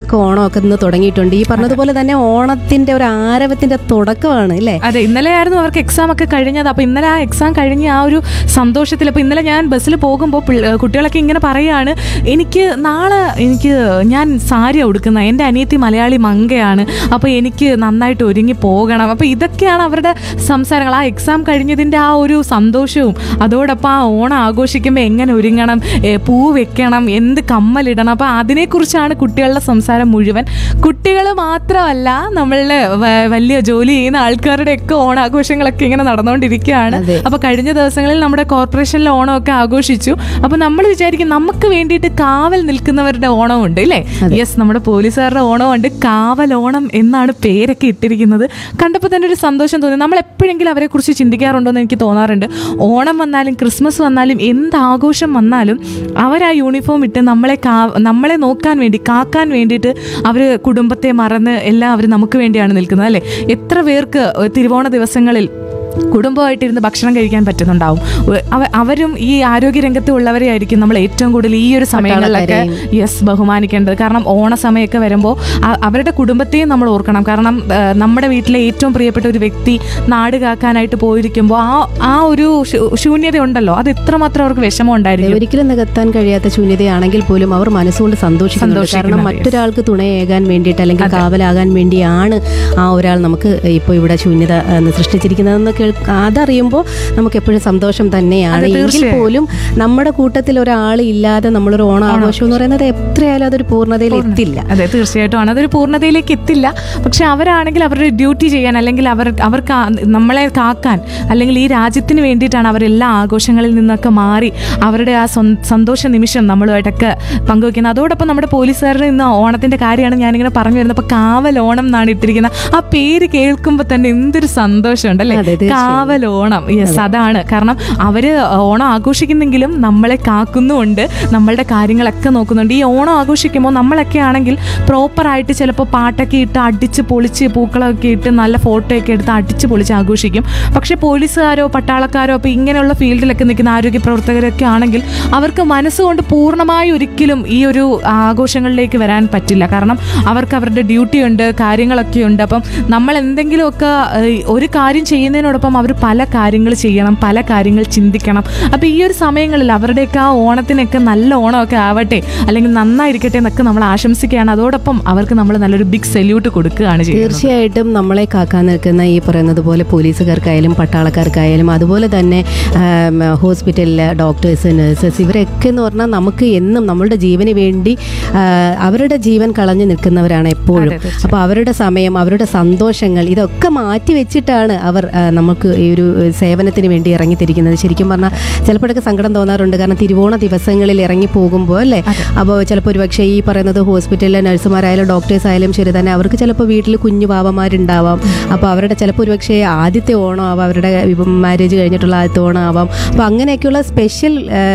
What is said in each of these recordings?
ഒക്കെ ഓണമൊക്കെ ഇന്ന് തുടങ്ങിയിട്ടുണ്ട് ഈ പറഞ്ഞതുപോലെ തന്നെ ഓണത്തിന്റെ ഒരു ആരവത്തിന്റെ തുടക്കമാണ് അല്ലേ അതെ ഇന്നലെ ആയിരുന്നു അവർക്ക് എക്സാം ഒക്കെ കഴിഞ്ഞത് അപ്പൊ ഇന്നലെ ആ എക്സാം കഴിഞ്ഞ് ആ ഒരു സന്തോഷത്തിൽ അപ്പൊ ഇന്നലെ ഞാൻ ബസ്സിൽ പോകുമ്പോൾ കുട്ടികളൊക്കെ ഇങ്ങനെ പറയാണ് എനിക്ക് നാളെ എനിക്ക് ഞാൻ സാരി ഉടുക്കുന്ന എൻ്റെ അനിയത്തി മലയാളി മങ്കയാണ് അപ്പൊ എനിക്ക് നന്നായിട്ട് ഒരുങ്ങി പോകണം അപ്പൊ ഇതൊക്കെയാണ് അവരുടെ സംസാരങ്ങൾ ആ എക്സാം കഴിഞ്ഞതിന്റെ ആ ഒരു സന്തോഷവും അതോടൊപ്പം ആ ഓണം ആഘോഷിക്കുമ്പോൾ എങ്ങനെ ഒരുങ്ങണം ഏ, പൂ വെക്കണം എന്ത് കമ്മലിടണം അപ്പൊ അതിനെക്കുറിച്ചാണ് കുട്ടികളുടെ സംസാരം മുഴുവൻ കുട്ടികൾ മാത്രമല്ല നമ്മളുടെ വ- വലിയ ജോലി ചെയ്യുന്ന ആൾക്കാരുടെ ഒക്കെ ഓണാഘോഷങ്ങളൊക്കെ ഇങ്ങനെ നടന്നുകൊണ്ടിരിക്കുകയാണ് അതെ. അപ്പൊ കഴിഞ്ഞ ദിവസങ്ങളിൽ നമ്മുടെ കോർപ്പറേഷനിലെ ഓണമൊക്കെ ആഘോഷിച്ചു അപ്പൊ നമ്മൾ വിചാരിക്കും നമുക്ക് വേണ്ടിയിട്ട് കാവൽ നിൽക്കുന്നവരുടെ ഓണമുണ്ട് ഇല്ലേ യെസ് നമ്മുടെ പോലീസുകാരുടെ ഓണമുണ്ട് കാവൽ ഓണം എന്നാണ് പേരൊക്കെ ഇട്ടിരിക്കുന്നത് കണ്ടപ്പോൾ തന്നെ ഒരു സന്തോഷം തോന്നി നമ്മൾ എപ്പോഴെങ്കിലും അവരെ കുറിച്ച് ചിന്തിക്കാറുണ്ടോ എന്ന് എനിക്ക് തോന്നാറുണ്ട് ഓണം വന്നാലും ക്രിസ്മസ് വന്നാലും എന്ത് ആഘോഷം വന്നാലും അവർ ആ യൂണിഫോം ഇട്ട് നമ്മളെ കാ നമ്മളെ നോക്കാൻ വേണ്ടി കാക്കാൻ വേണ്ടിയിട്ട് അവർ കുടുംബത്തെ മറന്ന് എല്ലാം അവർ നമുക്ക് വേണ്ടിയാണ് നിൽക്കുന്നത് അല്ലേ എത്ര പേർക്ക് തിരുവോണ ദിവസങ്ങളിൽ കുടുംബമായിട്ടിരുന്ന് ഭക്ഷണം കഴിക്കാൻ പറ്റുന്നുണ്ടാവും ഉ- അവ- അവരും ഈ ആരോഗ്യ രംഗത്ത് ഉള്ളവരെ ആയിരിക്കും നമ്മൾ ഏറ്റവും കൂടുതൽ ഈ ഒരു സമയങ്ങളിലൊക്കെ യെസ് ബഹുമാനിക്കേണ്ടത് കാരണം ഓണ സമയമൊക്കെ വരുമ്പോൾ അവരുടെ കുടുംബത്തെയും നമ്മൾ ഓർക്കണം കാരണം ആ, നമ്മുടെ വീട്ടിലെ ഏറ്റവും പ്രിയപ്പെട്ട ഒരു വ്യക്തി നാട് കാക്കാനായിട്ട് പോയിരിക്കുമ്പോൾ ആ ആ ഒരു ശൂ- ശൂന്യത ഉണ്ടല്ലോ അത് എത്രമാത്രം അവർക്ക് വിഷമം ഉണ്ടായിരിക്കും ഒരിക്കലും നികത്താൻ കഴിയാത്ത ശൂന്യതയാണെങ്കിൽ പോലും അവർ മനസ്സുകൊണ്ട് സന്തോഷിക്കുന്നുണ്ട് കാരണം സന്തോഷിക്കുന്നുണ്ട്, മറ്റൊരാൾക്ക് തുണയേകാൻ വേണ്ടിയിട്ട് അല്ലെങ്കിൽ കാവലാകാൻ വേണ്ടിയാണ് ആ ഒരാൾ നമുക്ക് ഇപ്പോൾ ഇവിടെ ശൂന്യത ഏഹ്, സൃഷ്ടിച്ചിരിക്കുന്നതെന്ന് കേൾ അതറിയുമ്പോൾ നമുക്ക് എപ്പോഴും സന്തോഷം തന്നെയാണ് അതെ, എങ്കിൽ തീർച്ചയായും. പോലും നമ്മുടെ കൂട്ടത്തിൽ ഒരാൾ ഇല്ലാതെ നമ്മളൊരു ഓണാഘോഷം എന്ന് പറയുന്നത് എത്രയായാലും അതൊരു പൂർണ്ണതയിൽ എത്തില്ല അതെ തീർച്ചയായിട്ടും ആണ് അതൊരു പൂർണ്ണതയിലേക്ക് എത്തില്ല പക്ഷെ അവരാണെങ്കിൽ അവരുടെ ഡ്യൂട്ടി ചെയ്യാൻ അല്ലെങ്കിൽ അവർ അവർക്ക് ആ- നമ്മളെ കാക്കാൻ അല്ലെങ്കിൽ ഈ രാജ്യത്തിന് വേണ്ടിയിട്ടാണ് അവരെല്ലാ ആഘോഷങ്ങളിൽ നിന്നൊക്കെ മാറി അവരുടെ ആ സ്വ- സന്തോഷ നിമിഷം നമ്മളുമായിട്ടൊക്കെ പങ്കുവെക്കുന്നത് അതോടൊപ്പം നമ്മുടെ പോലീസുകാരുടെ ഇന്ന് ഓണത്തിന്റെ കാര്യമാണ് ഞാനിങ്ങനെ പറഞ്ഞു വരുന്നത് അപ്പൊ കാവൽ ഓണം എന്നാണ് ഇട്ടിരിക്കുന്നത് ആ പേര് കേൾക്കുമ്പോൾ തന്നെ എന്തൊരു സന്തോഷമുണ്ട് അല്ലേ അതെ, തീർച്ചയായും. കാവൽ ഓണം യെസ് അതാണ് കാരണം അവര് ഓണം ആഘോഷിക്കുന്നെങ്കിലും നമ്മളെ കാക്കുന്നുമുണ്ട് നമ്മളുടെ കാര്യങ്ങളൊക്കെ നോക്കുന്നുണ്ട് ഈ ഓണം ആഘോഷിക്കുമ്പോൾ നമ്മളൊക്കെ ആണെങ്കിൽ പ്രോപ്പറായിട്ട് ചിലപ്പോൾ പാട്ടൊക്കെ ഇട്ട് അടിച്ച് പൊളിച്ച് പൂക്കളമൊക്കെ ഇട്ട് നല്ല ഫോട്ടോ ഒക്കെ എടുത്ത് അടിച്ച് പൊളിച്ച് ആഘോഷിക്കും പക്ഷെ പോലീസുകാരോ പട്ടാളക്കാരോ അപ്പോൾ ഇങ്ങനെയുള്ള ഫീൽഡിലൊക്കെ നിൽക്കുന്ന ആരോഗ്യ പ്രവർത്തകരൊക്കെ ആണെങ്കിൽ അവർക്ക് മനസ്സുകൊണ്ട് പൂർണ്ണമായി ഒരിക്കലും ഈ ഒരു ആഘോഷങ്ങളിലേക്ക് വരാൻ പറ്റില്ല കാരണം അവർക്ക് അവരുടെ ഡ്യൂട്ടി ഉണ്ട് കാര്യങ്ങളൊക്കെ ഉണ്ട് അപ്പം നമ്മൾ എന്തെങ്കിലുമൊക്കെ ഏഹ്, ഒരു കാര്യം ചെയ്യുന്നതിനോടൊപ്പം അവർ പല കാര്യങ്ങൾ ചെയ്യണം പല കാര്യങ്ങൾ ചിന്തിക്കണം അപ്പം ഈ ഒരു സമയങ്ങളിൽ അവരുടെയൊക്കെ ആ ഓണത്തിനൊക്കെ നല്ല ഓണമൊക്കെ ആവട്ടെ അല്ലെങ്കിൽ നന്നായിരിക്കട്ടെ എന്നൊക്കെ നമ്മൾ ആശംസിക്കുകയാണ് അതോടൊപ്പം അവർക്ക് നമ്മൾ നല്ലൊരു ബിഗ് സല്യൂട്ട് കൊടുക്കുകയാണ് ചെയ്യുന്നത് തീർച്ചയായിട്ടും നമ്മളെ കാക്കാൻ നിൽക്കുന്ന ഈ പറയുന്നത് പോലെ പോലീസുകാർക്കായാലും പട്ടാളക്കാർക്കായാലും അതുപോലെ തന്നെ ആം, ഹോസ്പിറ്റലിലെ ഡോക്ടേഴ്സ് നഴ്സസ് ഇവരൊക്കെ എന്ന് പറഞ്ഞാൽ നമുക്ക് എന്നും നമ്മളുടെ ജീവന് വേണ്ടി ആ, അവരുടെ ജീവൻ കളഞ്ഞു നിൽക്കുന്നവരാണ് എപ്പോഴും അതെ, തീർച്ചയായും. അപ്പോൾ അവരുടെ സമയം അവരുടെ സന്തോഷങ്ങൾ ഇതൊക്കെ മാറ്റി വെച്ചിട്ടാണ് അവർ ആ, നമുക്ക് ഈ ഒരു സേവനത്തിന് വേണ്ടി ഇറങ്ങിത്തിരിക്കുന്നത് ശരിക്കും പറഞ്ഞാൽ ചിലപ്പോഴൊക്കെ സങ്കടം തോന്നാറുണ്ട് കാരണം തിരുവോണ ദിവസങ്ങളിൽ ഇറങ്ങി പോകുമ്പോൾ അല്ലേ അപ്പോൾ ചിലപ്പോൾ ഒരു പക്ഷേ ഈ പറയുന്നത് ഹോസ്പിറ്റലിലെ നഴ്സുമാരായാലും ഡോക്ടേഴ്സ് ആയാലും ശരി തന്നെ അവർക്ക് ചിലപ്പോൾ വീട്ടിൽ കുഞ്ഞു പാവമാരുണ്ടാവാം അപ്പോൾ അവരുടെ ചിലപ്പോൾ ഒരു പക്ഷേ ആദ്യത്തെ ഓണം ആവാം അവരുടെ മാരേജ് കഴിഞ്ഞിട്ടുള്ള ആദ്യത്തെ ഓണം ആവാം അപ്പോൾ അങ്ങനെയൊക്കെയുള്ള സ്പെഷ്യൽ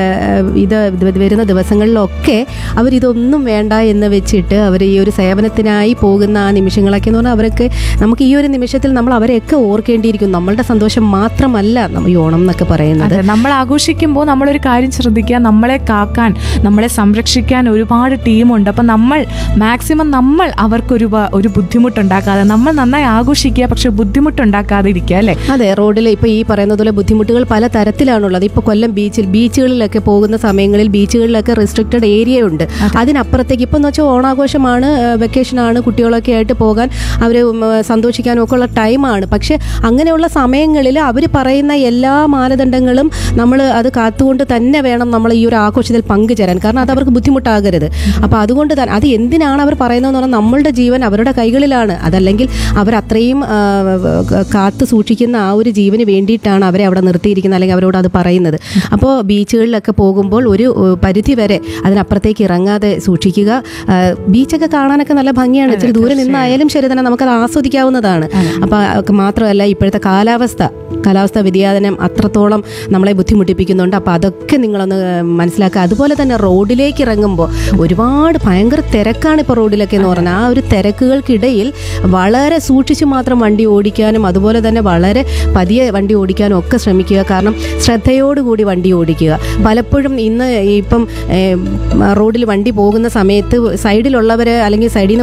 ഇത് ഇത് വരുന്ന ദിവസങ്ങളിലൊക്കെ അവരിതൊന്നും വേണ്ട എന്ന് വെച്ചിട്ട് അവർ ഈ ഒരു സേവനത്തിനായി പോകുന്ന ആ നിമിഷങ്ങളൊക്കെ എന്ന് പറഞ്ഞാൽ അവരൊക്കെ നമുക്ക് ഈ ഒരു നിമിഷത്തിൽ നമ്മൾ അവരെയൊക്കെ ഓർക്കേണ്ടിയിരിക്കും നമ്മളുടെ സന്തോഷം മാത്രമല്ല നമ്മ- ഈ ഓണം എന്നൊക്കെ പറയുന്നത് അതെ നമ്മൾ ആഘോഷിക്കുമ്പോൾ നമ്മളൊരു കാര്യം ശ്രദ്ധിക്കുക നമ്മളെ കാക്കാൻ നമ്മളെ സംരക്ഷിക്കാൻ ഒരുപാട് ടീമുണ്ട് അപ്പം നമ്മൾ മാക്സിമം നമ്മൾ അവർക്കൊരു വ- ഒരു ബുദ്ധിമുട്ടുണ്ടാക്കാതെ നമ്മൾ നന്നായി ആഘോഷിക്കുക പക്ഷെ ബുദ്ധിമുട്ടുണ്ടാക്കാതെ ഇരിക്കുക അല്ലേ അതെ റോഡിൽ ഇപ്പോൾ ഈ പറയുന്നത് പോലെ ബുദ്ധിമുട്ടുകൾ പല തരത്തിലാണുള്ളത് ഇപ്പോൾ കൊല്ലം ബീച്ചിൽ ബീച്ചുകളിലൊക്കെ പോകുന്ന സമയങ്ങളിൽ ബീച്ചുകളിലൊക്കെ റെസ്ട്രിക്റ്റഡ് ഏരിയ ഉണ്ട് അതിനപ്പുറത്തേക്ക് ഇപ്പം എന്ന് വെച്ചാൽ ഓണാഘോഷമാണ് വെക്കേഷനാണ് കുട്ടികളൊക്കെ ആയിട്ട് പോകാൻ അവർ സന്തോഷിക്കാനും ഒക്കെ ഉള്ള ടൈമാണ് പക്ഷേ അങ്ങനെയുള്ള സമയങ്ങളിൽ അവർ പറയുന്ന എല്ലാ മാനദണ്ഡങ്ങളും നമ്മൾ അത് കാത്തുകൊണ്ട് തന്നെ വേണം നമ്മൾ ഈ ഒരു ആഘോഷത്തിൽ പങ്കുചേരാൻ കാരണം അത് അവർക്ക് ബുദ്ധിമുട്ടാകരുത് അപ്പോൾ അതുകൊണ്ട് തന്നെ അത് എന്തിനാണ് അവർ പറയുന്നതെന്ന് പറഞ്ഞാൽ നമ്മളുടെ ജീവൻ അവരുടെ കൈകളിലാണ് അതല്ലെങ്കിൽ അവർ അത്രയും ആ, കാത്തു സൂക്ഷിക്കുന്ന ആ ഒരു ജീവന് വേണ്ടിയിട്ടാണ് അവരെ അവിടെ നിർത്തിയിരിക്കുന്നത് അല്ലെങ്കിൽ അവരോട് അത് പറയുന്നത് അപ്പോൾ ബീച്ചുകളിലൊക്കെ പോകുമ്പോൾ ഒരു ഏഹ്, പരിധി വരെ അതിനപ്പുറത്തേക്ക് ഇറങ്ങാതെ സൂക്ഷിക്കുക ആ, ബീച്ചൊക്കെ കാണാനൊക്കെ നല്ല ഭംഗിയാണ് ഇച്ചിരി ദൂരെ നിന്നായാലും ശരി തന്നെ നമുക്കത് ആസ്വദിക്കാവുന്നതാണ് അപ്പോൾ മാത്രമല്ല ഇപ്പോഴത്തെ കാലാവസ്ഥ കാലാവസ്ഥ വ്യതിയാനം അത്രത്തോളം നമ്മളെ ബുദ്ധിമുട്ടിപ്പിക്കുന്നുണ്ട് അപ്പോൾ അതൊക്കെ നിങ്ങളൊന്ന് മനസ്സിലാക്കുക അതുപോലെ തന്നെ റോഡിലേക്ക് ഇറങ്ങുമ്പോൾ ഒരുപാട് ഭയങ്കര തിരക്കാണ് ഇപ്പോൾ റോഡിലൊക്കെ എന്ന് പറഞ്ഞാൽ ആ ഒരു തിരക്കുകൾക്കിടയിൽ വളരെ സൂക്ഷിച്ച് മാത്രം വണ്ടി ഓടിക്കാനും അതുപോലെ തന്നെ വളരെ പതിയെ വണ്ടി ഓടിക്കാനും ഒക്കെ ശ്രമിക്കുക കാരണം ശ്രദ്ധയോടുകൂടി വണ്ടി ഓടിക്കുക പലപ്പോഴും ഇന്ന് ഇപ്പം ഏം, റോഡിൽ വണ്ടി പോകുന്ന സമയത്ത് സൈഡിലുള്ളവർ അല്ലെങ്കിൽ സൈഡിൽ നിന്ന്